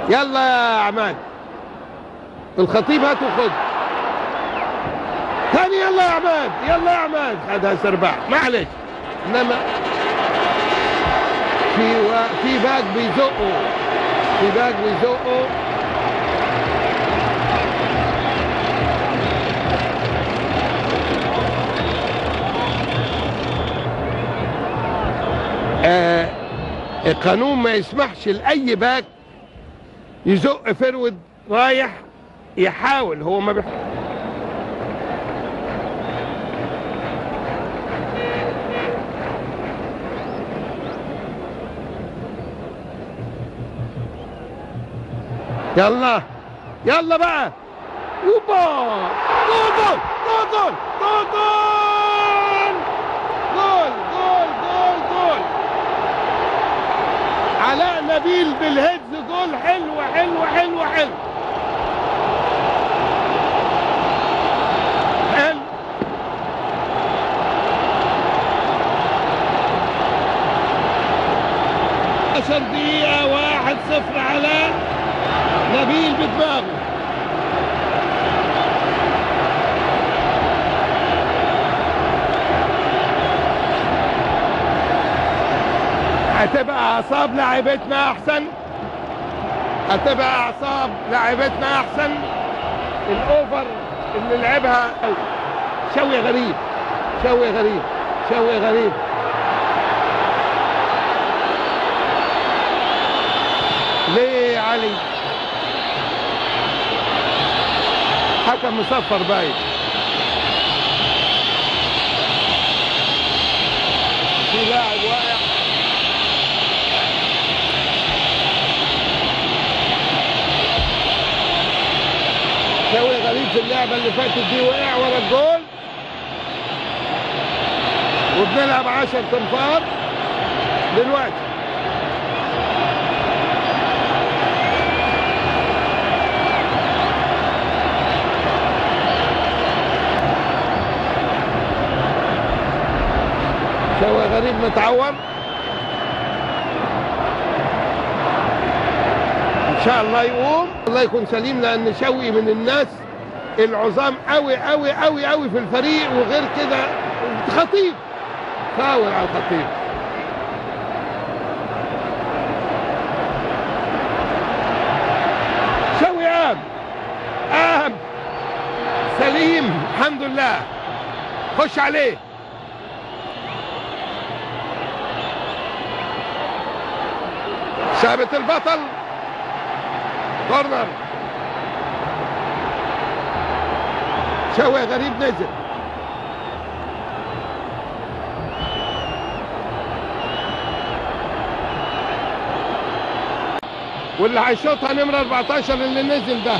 يلا يا عماد الخطيب هات وخد تاني يلا يا عماد يلا يا عماد خدها سرباع معلش انما في و... في باك بيزقه في باك بيزقه آه القانون ما يسمحش لاي باك يزق فرود رايح يحاول هو ما بيح... يلا يلا بقى اوبا جول جول جول جول جول جول جول جول جول علاء نبيل بالهيدز جول حلو حلو حلو حلو حلو عشر دقيقة واحد صفر علاء نبيل بدماغه هتبقى اعصاب لاعبتنا احسن هتبقى اعصاب لاعبتنا احسن الاوفر اللي لعبها شوي غريب شوي غريب شوي غريب ليه يا علي حكم مصفر باين في لاعب واقع شوي غريب في اللعبة اللي فاتت دي وقع ورا الجول وبنلعب 10 تنفار دلوقتي شوي غريب متعور ان شاء الله يقوم الله يكون سليم لان شوقي من الناس العظام قوي قوي قوي قوي في الفريق وغير كده خطيب فاول على الخطيب شوقي قام قام سليم الحمد لله خش عليه ثابت البطل كورنر شوي غريب نزل واللي هيشوطها نمرة 14 اللي نزل ده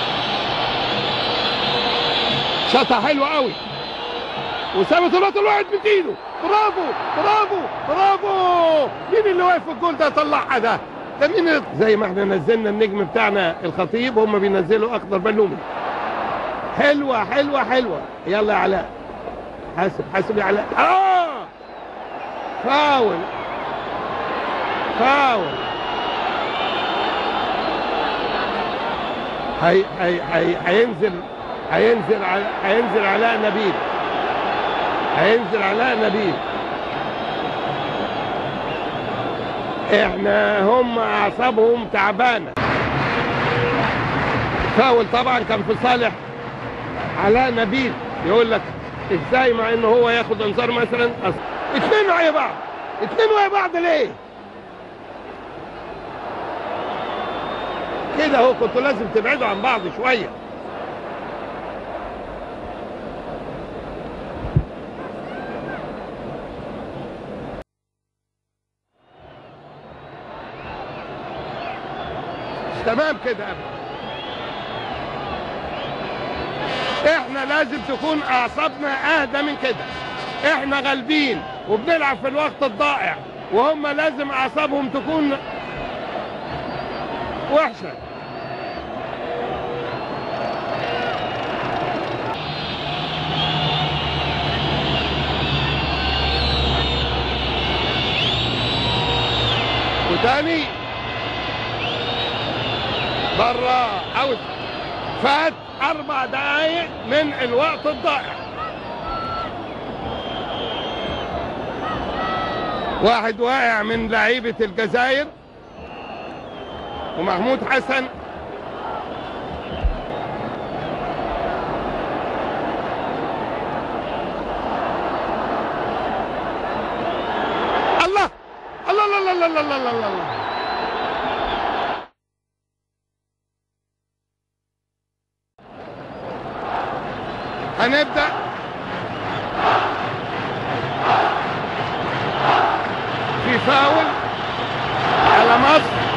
شاطها حلوة قوي وثابت البطل وقعت من ايده برافو برافو برافو مين اللي واقف في الجول ده طلعها ده ده مين اللي- زي ما احنا نزلنا النجم بتاعنا الخطيب هم بينزلوا اخضر بلومي حلوه حلوه حلوه يلا يا علاء حاسب حاسب يا علاء اه فاول فاول هي هي هي هينزل هينزل على- هينزل علاء نبيل هينزل علاء نبيل احنا هم اعصابهم تعبانه فاول طبعا كان في صالح علاء نبيل يقول لك ازاي مع ان هو ياخد انذار مثلا أصل اتنين ويا بعض اتنين ويا بعض ليه كده اهو كنتوا لازم تبعدوا عن بعض شويه مش تمام كده ابدا احنا لازم تكون اعصابنا اهدى من كده احنا غالبين وبنلعب في الوقت الضائع وهم لازم اعصابهم تكون وحشه وتاني بره اوت فات اربع دقايق من الوقت الضائع واحد واقع من لعيبة الجزائر ومحمود حسن الله الله الله الله الله الله الله الله, الله. هنبدأ في فاول على مصر